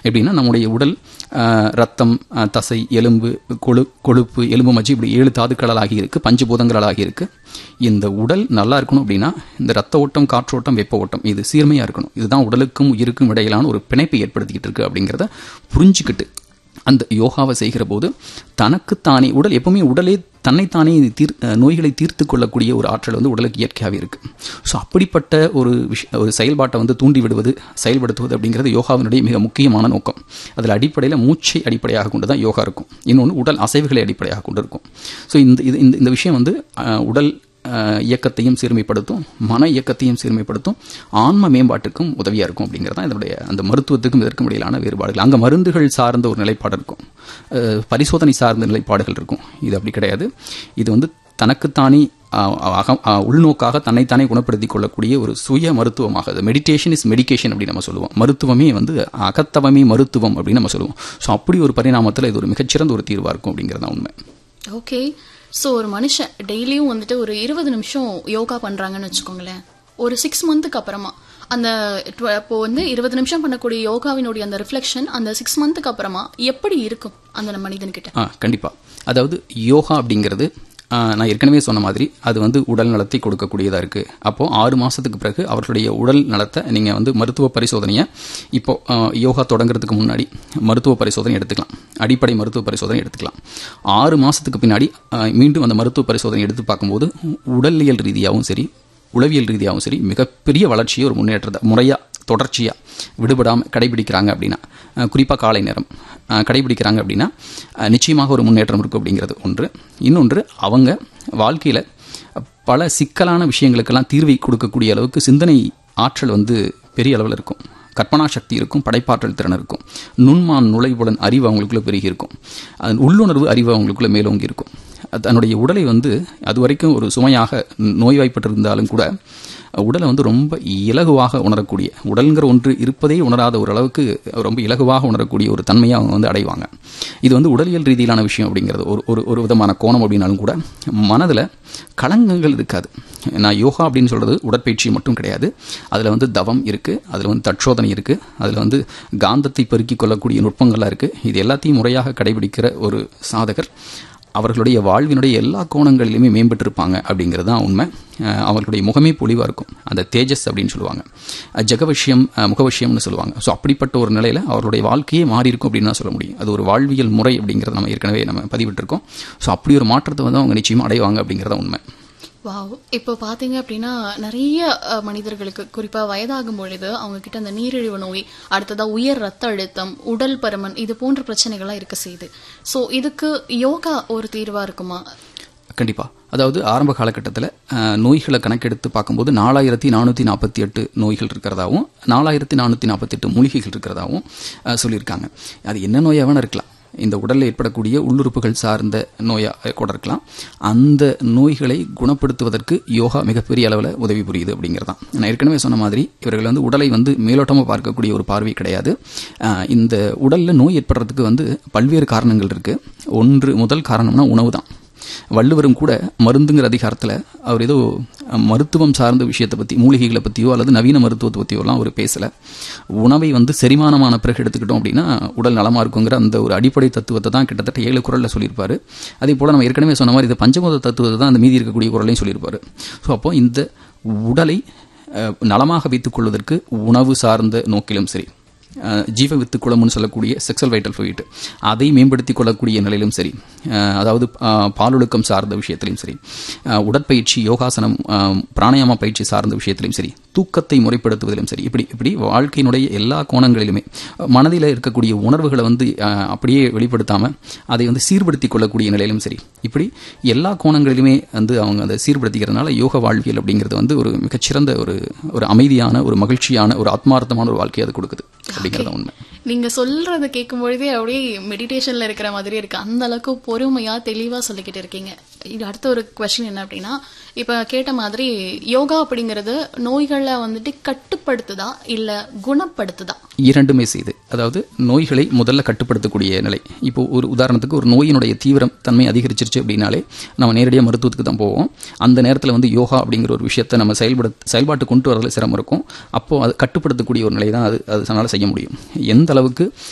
எப்படின்னா நம்முடைய உடல் ஆஹ், ரத்தம் ஆஹ், தசை எலும்பு கொழு கொழுப்பு எலும்பு மஜ்ஜி இப்படி ஏழு தாதுக்களாகி இருக்கு பஞ்சபூதங்களாகி இருக்கு இந்த உடல் நல்லா இருக்கணும் அப்படின்னா இந்த ரத்த ஓட்டம் காற்றோட்டம் வெப்ப ஓட்டம் இது சீர்மையா இருக்கணும் இதுதான் உடலுக்கும் உயிருக்கும் இடையிலான ஒரு பிணைப்பை ஏற்படுத்திக்கிட்டு இருக்கு அப்படிங்கிறத புரிஞ்சுக்கிட்டு அந்த யோகாவை செய்கிற போது தனக்குத்தானே உடல் எப்பவுமே உடலே தன்னைத்தானே தீர் அஹ் நோய்களை தீர்த்து கொள்ளக்கூடிய ஒரு ஆற்றல் வந்து உடலுக்கு இயற்கையாகவே இருக்கு ஸோ அப்படிப்பட்ட ஒரு விஷ ஒரு செயல்பாட்டை வந்து தூண்டி விடுவது செயல்படுத்துவது அப்படிங்கிறது யோகாவினுடைய மிக முக்கியமான நோக்கம் அதில் அடிப்படையில் மூச்சை அடிப்படையாக கொண்டு தான் யோகா இருக்கும் இன்னொன்று உடல் அசைவுகளை அடிப்படையாக கொண்டு இருக்கும் ஸோ இந்த இது இந்த இந்த விஷயம் வந்து அஹ், உடல் அஹ், இயக்கத்தையும் சீர்மைப்படுத்தும் மன இயக்கத்தையும் சீர்மைப்படுத்தும் ஆன்ம மேம்பாட்டுக்கும் உதவியா இருக்கும் அப்படிங்கிறது தான் இதனுடைய அந்த மருத்துவத்துக்கும் இதற்கும் இடையிலான வேறுபாடுகள் அங்க மருந்துகள் சார்ந்த ஒரு நிலைப்பாடு இருக்கும் அஹ், பரிசோதனை சார்ந்த நிலைப்பாடுகள் இருக்கும் இது அப்படி கிடையாது இது வந்து தனக்குத்தானே அஹ், அகம் அஹ், உள்நோக்காக தன்னைத்தானே குணப்படுத்திக் கொள்ளக்கூடிய ஒரு சுய மருத்துவமாக மெடிடேஷன் இஸ் மெடிகேஷன் அப்படின்னு நம்ம சொல்லுவோம் மருத்துவமே வந்து அகத்தவமே மருத்துவம் அப்படின்னு நம்ம சொல்லுவோம் ஸோ அப்படி ஒரு பரிணாமத்தில் இது ஒரு மிகச்சிறந்த ஒரு தீர்வாக இருக்கும் அப்படிங்கிறது தான் உண்மை ஓகே ஸோ ஒரு மனுஷன் டெய்லியும் வந்துட்டு ஒரு இருபது நிமிஷம் யோகா பண்றாங்கன்னு வச்சுக்கோங்களேன் ஒரு சிக்ஸ் மந்த்துக்கு அப்புறமா அந்த tw- இப்போ வந்து இருபது நிமிஷம் பண்ணக்கூடிய யோகாவினுடைய அந்த ரிஃப்ளெக்ஷன் அந்த சிக்ஸ் மந்த்துக்கு அப்புறமா எப்படி இருக்கும் அந்த மனிதன்கிட்ட ஆ கண்டிப்பாக அதாவது யோகா அப்படிங்கிறது ஆ, நான் ஏற்கனவே சொன்ன மாதிரி அது வந்து உடல் நலத்தை கொடுக்கக்கூடியதாக இருக்குது அப்போது ஆறு மாதத்துக்கு பிறகு அவர்களுடைய உடல் நலத்தை நீங்கள் வந்து மருத்துவ பரிசோதனையை இப்போ ஆ, யோகா தொடங்குறதுக்கு முன்னாடி மருத்துவ பரிசோதனை எடுத்துக்கலாம் அடிப்படை மருத்துவ பரிசோதனை எடுத்துக்கலாம் ஆறு மாதத்துக்கு பின்னாடி ஆ, மீண்டும் அந்த மருத்துவ பரிசோதனை எடுத்து பார்க்கும்போது உடலியல் ரீதியாகவும் சரி உளவியல் ரீதியாகவும் சரி மிகப்பெரிய வளர்ச்சியை ஒரு முன்னேற்றத்தை முறையாக தொடர்ச்சியாக விடுபடாமல் கடைபிடிக்கிறாங்க அப்படின்னா குறிப்பாக காலை நேரம் அஹ், கடைபிடிக்கிறாங்க அப்படின்னா அஹ், நிச்சயமாக ஒரு முன்னேற்றம் இருக்கும் அப்படிங்கிறது ஒன்று இன்னொன்று அவங்க வாழ்க்கையில் பல சிக்கலான விஷயங்களுக்கெல்லாம் தீர்வை கொடுக்கக்கூடிய அளவுக்கு சிந்தனை ஆற்றல் வந்து பெரிய அளவில் இருக்கும் கற்பனா சக்தி இருக்கும் படைப்பாற்றல் திறன் இருக்கும் நுண்மான் நுழைவுடன் அறிவு அவங்களுக்குள்ள பெருகி இருக்கும் அதன் உள்ளுணர்வு அறிவு அவங்களுக்குள்ள மேலோங்கி இருக்கும் தன்னுடைய உடலை வந்து அது வரைக்கும் ஒரு சுமையாக நோய்வாய்ப்பட்டிருந்தாலும் கூட உடலை வந்து ரொம்ப இலகுவாக உணரக்கூடிய உடல்ங்கிற ஒன்று இருப்பதே உணராத ஒரு அளவுக்கு ரொம்ப இலகுவாக உணரக்கூடிய ஒரு தன்மையை அவங்க வந்து அடைவாங்க இது வந்து உடலியல் ரீதியிலான விஷயம் அப்படிங்கிறது ஒரு ஒரு ஒரு விதமான கோணம் அப்படின்னாலும் கூட மனதில் களங்கங்கள் இருக்காது நான் யோகா அப்படின்னு சொல்கிறது உடற்பயிற்சி மட்டும் கிடையாது அதில் வந்து தவம் இருக்குது அதில் வந்து தட்சோதனை இருக்குது அதில் வந்து காந்தத்தை பெருக்கிக் கொள்ளக்கூடிய நுட்பங்கள்லாம் இருக்குது இது எல்லாத்தையும் முறையாக கடைபிடிக்கிற ஒரு சாதகர் அவர்களுடைய வாழ்வினுடைய எல்லா கோணங்களிலுமே மேம்பட்டிருப்பாங்க அப்படிங்கிறது தான் உண்மை அஹ் அவர்களுடைய முகமே பொலிவாக இருக்கும் அந்த தேஜஸ் அப்படின்னு சொல்லுவாங்க அஹ் ஜெகவஷ்யம் அஹ் முகவஷ்யம்னு சொல்லுவாங்க ஸோ அப்படிப்பட்ட ஒரு நிலையில் அவர்களுடைய வாழ்க்கையே மாறி இருக்கும் அப்படின்னு தான் சொல்ல முடியும் அது ஒரு வாழ்வியல் முறை அப்படிங்கிறத நம்ம ஏற்கனவே நம்ம பதிவிட்டிருக்கோம் ஸோ அப்படி ஒரு மாற்றத்தை வந்து அவங்க நிச்சயமாக அடைவாங்க அப்படிங்கிறத உண்மை வாவ் இப்போ பாத்தீங்க அப்படின்னா நிறைய அஹ், மனிதர்களுக்கு குறிப்பா வயதாகும் பொழுது அவங்க கிட்ட அந்த நீரிழிவு நோய் அடுத்ததா உயர் ரத்த அழுத்தம் உடல் பருமன் இது போன்ற பிரச்சனைகள்லாம் இருக்க செய்யுது சோ இதுக்கு யோகா ஒரு தீர்வா இருக்குமா கண்டிப்பாக அதாவது ஆரம்ப காலகட்டத்தில் நோய்களை கணக்கெடுத்து பார்க்கும்போது நாலாயிரத்தி நானூற்றி நாற்பத்தி எட்டு நோய்கள் இருக்கிறதாவும் நாலாயிரத்தி நானூற்றி நாற்பத்தெட்டு மூலிகைகள் இருக்கிறதாவும் அஹ், சொல்லியிருக்காங்க அது என்ன நோயாக வேணா இருக்கலாம் இந்த உடலில் ஏற்படக்கூடிய உள்ளுறுப்புகள் சார்ந்த நோயாக கூட இருக்கலாம் அந்த நோய்களை குணப்படுத்துவதற்கு யோகா மிகப்பெரிய அளவில் உதவி புரியுது அப்படிங்கிறது தான் நான் ஏற்கனவே சொன்ன மாதிரி இவர்கள் வந்து உடலை வந்து மேலோட்டமாக பார்க்கக்கூடிய ஒரு பார்வை கிடையாது அஹ், இந்த உடலில் நோய் ஏற்படுறதுக்கு வந்து பல்வேறு காரணங்கள் இருக்குது ஒன்று முதல் காரணம்னா உணவு தான் வள்ளுவரும் கூட மருந்துங்கிற அதிகாரத்தில் அவர் ஏதோ அஹ், மருத்துவம் சார்ந்த விஷயத்தை பற்றி மூலிகைகளை பற்றியோ அல்லது நவீன மருத்துவத்தை பற்றியோலாம் அவர் பேசலை உணவை வந்து செரிமானமான பிறகு எடுத்துக்கிட்டோம் அப்படின்னா உடல் நலமாக இருக்குங்கிற அந்த ஒரு அடிப்படை தத்துவத்தை தான் கிட்டத்தட்ட ஏழு குரலில் சொல்லியிருப்பாரு அதே போல் நம்ம ஏற்கனவே சொன்ன மாதிரி இந்த பஞ்சபூத தத்துவத்தை தான் அந்த மீதி இருக்கக்கூடிய குரலையும் சொல்லியிருப்பாரு ஸோ அப்போ இந்த உடலை அஹ், நலமாக வைத்துக் கொள்வதற்கு உணவு சார்ந்த நோக்கிலும் சரி அஹ், ஜீவ வித்து குளம்னு சொல்லக்கூடிய செக்ஸுவல் வைட்டல் ஃபுயிட் அதை மேம்படுத்திக் கொள்ளக்கூடிய நிலையிலும் சரி அஹ், அதாவது அஹ், பாலொழுக்கம் சார்ந்த விஷயத்திலையும் சரி அஹ், உடற்பயிற்சி யோகாசனம் அஹ், பிராணாயாம பயிற்சி சார்ந்த விஷயத்திலையும் சரி தூக்கத்தை முறைப்படுத்துவதிலும் சரி இப்படி இப்படி வாழ்க்கையினுடைய எல்லா கோணங்களிலுமே அஹ், மனதில் இருக்கக்கூடிய உணர்வுகளை வந்து அஹ், அப்படியே வெளிப்படுத்தாமல் அதை வந்து சீர்படுத்தி கொள்ளக்கூடிய நிலையிலும் சரி இப்படி எல்லா கோணங்களிலுமே வந்து அவங்க அதை சீர்படுத்திக்கிறதுனால யோக வாழ்வியல் அப்படிங்கிறது வந்து ஒரு மிகச்சிறந்த ஒரு ஒரு அமைதியான ஒரு மகிழ்ச்சியான ஒரு ஆத்மார்த்தமான ஒரு வாழ்க்கையை அது கொடுக்குது அப்படிங்கிறது தான் உண்மை நீங்க சொல்றத கேட்கும் பொழுதே அப்படியே மெடிடேஷன்ல இருக்கிற மாதிரி இருக்கு அந்த அளவுக்கு பொறுமையா தெளிவா சொல்லிக்கிட்டு இருக்கீங்க இது அடுத்த ஒரு கொஸ்டின் என்ன அப்படின்னா இப்ப கேட்ட மாதிரி யோகா அப்படிங்கிறது நோய்களை வந்துட்டு கட்டுப்படுத்துதா இல்ல குணப்படுத்துதா இரண்டுமே செய்து அதாவது நோய்களை முதல்ல கட்டுப்படுத்தக்கூடிய நிலை இப்போ ஒரு உதாரணத்துக்கு ஒரு நோயினுடைய தீவிரம் தன்மை அதிகரிச்சிருச்சு அப்படின்னாலே நம்ம நேரடியாக மருத்துவத்துக்கு தான் போவோம் அந்த நேரத்தில் வந்து யோகா அப்படிங்கிற ஒரு விஷயத்தை நம்ம செயல்பட செயல்பாட்டு கொண்டு வரதுல சிரமம் இருக்கும் அப்போ அது கட்டுப்படுத்தக்கூடிய ஒரு நிலை தான் அது அது அதனால் செய்ய முடியும் எந்த அளவுக்கு